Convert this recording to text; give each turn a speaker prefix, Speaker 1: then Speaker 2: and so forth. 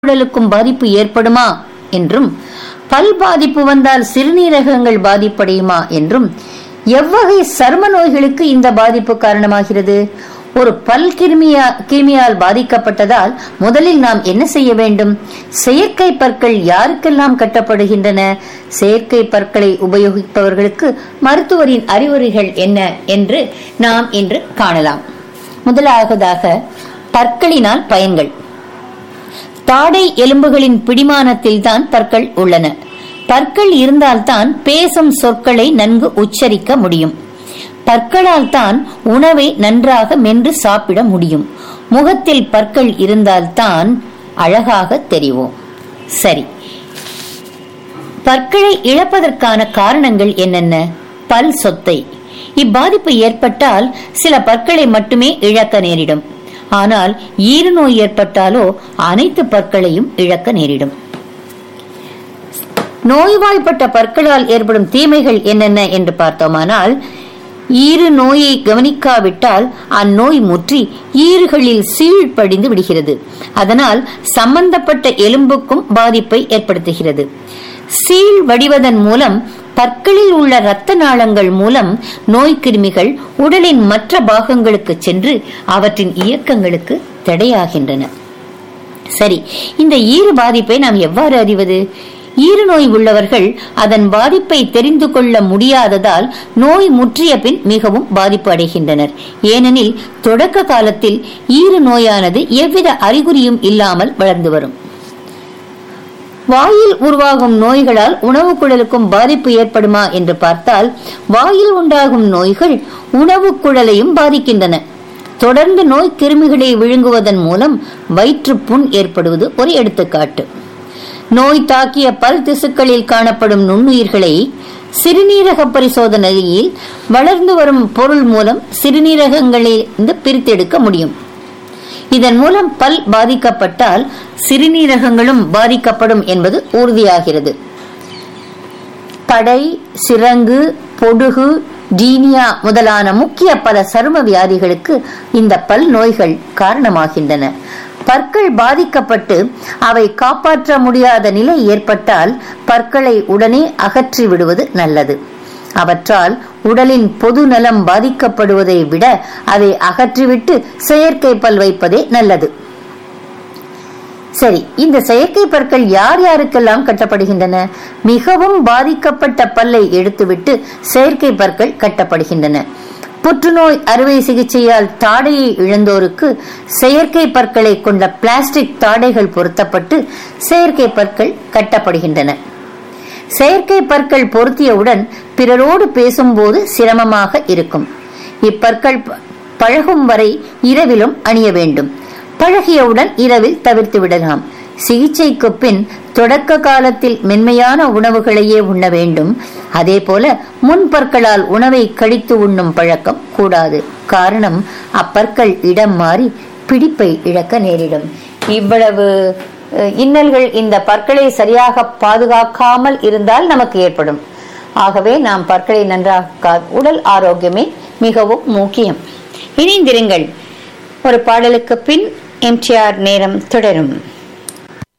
Speaker 1: உடலுக்கும் பாதிப்பு ஏற்படுமா என்றும் பல் பாதிப்பு வந்தால் சிறுநீரகங்கள் பாதிப்படையுமா என்றும் எவ்வகை சர்ம நோய்களுக்கு இந்த பாதிப்பு காரணமாகிறது ஒரு பல் கிருமியா கிருமியால் பாதிக்கப்பட்டதால் முதலில் நாம் என்ன செய்ய வேண்டும் செயற்கை பற்கள் யாருக்கெல்லாம் கட்டப்படுகின்றன செயற்கை பற்களை உபயோகிப்பவர்களுக்கு மருத்துவரின் அறிவுரைகள் என்ன என்று நாம் இன்று காணலாம் முதலாவதாக பற்களினால் பயன்கள் தாடை எலும்புகளின் பிடிமானத்தில் தான் பற்கள் உள்ளன பற்கள் இருந்தால்தான் பேசும் சொற்களை நன்கு உச்சரிக்க முடியும் பற்களால் தான் உணவை நன்றாக மென்று சாப்பிட முடியும் முகத்தில் பற்கள் இருந்தால்தான் அழகாக தெரிவோம் சரி பற்களை இழப்பதற்கான காரணங்கள் என்னென்ன பல் சொத்தை இப்பாதிப்பு ஏற்பட்டால் சில பற்களை மட்டுமே இழக்க நேரிடும் ஆனால் ஈறு நோய் ஏற்பட்டாலோ அனைத்து பற்களையும் இழக்க நேரிடும் நோய்வாய்ப்பட்ட பற்களால் ஏற்படும் தீமைகள் என்னென்ன என்று பார்த்தோமானால் ஈறு நோயை கவனிக்காவிட்டால் அந்நோய் முற்றி ஈறுகளில் சீழ் படிந்து விடுகிறது அதனால் சம்பந்தப்பட்ட எலும்புக்கும் பாதிப்பை ஏற்படுத்துகிறது சீழ் வடிவதன் மூலம் பற்களில் உள்ள இரத்த நாளங்கள் மூலம் நோய் கிருமிகள் உடலின் மற்ற பாகங்களுக்கு சென்று அவற்றின் இயக்கங்களுக்கு தடையாகின்றன சரி இந்த ஈறு பாதிப்பை நாம் எவ்வாறு அறிவது ஈறு நோய் உள்ளவர்கள் அதன் பாதிப்பை தெரிந்து கொள்ள முடியாததால் நோய் முற்றிய பின் மிகவும் பாதிப்பு அடைகின்றனர் ஏனெனில் தொடக்க காலத்தில் ஈறு நோயானது எவ்வித அறிகுறியும் இல்லாமல் வளர்ந்து வரும் வாயில் உருவாகும் நோய்களால் உணவு குழலுக்கும் பாதிப்பு ஏற்படுமா என்று பார்த்தால் வாயில் உண்டாகும் நோய்கள் உணவு குழலையும் பாதிக்கின்றன தொடர்ந்து நோய் கிருமிகளை விழுங்குவதன் மூலம் வயிற்று புண் ஏற்படுவது ஒரு எடுத்துக்காட்டு நோய் தாக்கிய பல் திசுக்களில் காணப்படும் நுண்ணுயிர்களை சிறுநீரக பரிசோதனையில் வளர்ந்து வரும் பொருள் மூலம் சிறுநீரகங்களிலிருந்து பிரித்தெடுக்க முடியும் இதன் மூலம் பல் பாதிக்கப்பட்டால் சிறுநீரகங்களும் பாதிக்கப்படும் என்பது உறுதியாகிறது படை சிரங்கு பொடுகு டீனியா முதலான முக்கிய பல சரும வியாதிகளுக்கு இந்த பல் நோய்கள் காரணமாகின்றன பற்கள் பாதிக்கப்பட்டு அவை காப்பாற்ற முடியாத நிலை ஏற்பட்டால் பற்களை உடனே அகற்றி விடுவது நல்லது அவற்றால் உடலின் பொது நலம் பாதிக்கப்படுவதை விட அதை அகற்றிவிட்டு செயற்கை பல் வைப்பதே நல்லது சரி இந்த செயற்கை பற்கள் யார் யாருக்கெல்லாம் கட்டப்படுகின்றன மிகவும் பாதிக்கப்பட்ட பல்லை எடுத்துவிட்டு செயற்கை பற்கள் கட்டப்படுகின்றன புற்றுநோய் அறுவை சிகிச்சையால் தாடையை இழந்தோருக்கு செயற்கை பற்களை கொண்ட பிளாஸ்டிக் தாடைகள் பொருத்தப்பட்டு செயற்கை பற்கள் கட்டப்படுகின்றன செயற்கை பற்கள் பொருத்தியவுடன் பிறரோடு பேசும்போது சிரமமாக இருக்கும் இப்பற்கள் பழகும் வரை இரவிலும் அணிய வேண்டும் பழகியவுடன் இரவில் தவிர்த்து விடலாம் சிகிச்சைக்கு பின் தொடக்க காலத்தில் மென்மையான உணவுகளையே உண்ண வேண்டும் அதே போல முன்பற்களால் உணவை கடித்து உண்ணும் பழக்கம் கூடாது காரணம் அப்பற்கள் இடம் மாறி பிடிப்பை இழக்க நேரிடும் இவ்வளவு இன்னல்கள் இந்த பற்களை சரியாக பாதுகாக்காமல் இருந்தால் நமக்கு ஏற்படும் ஆகவே நாம் பற்களை நன்றாக உடல் ஆரோக்கியமே மிகவும் முக்கியம் இணைந்திருங்கள் ஒரு பாடலுக்கு பின் எம்டிஆர் நேரம் தொடரும்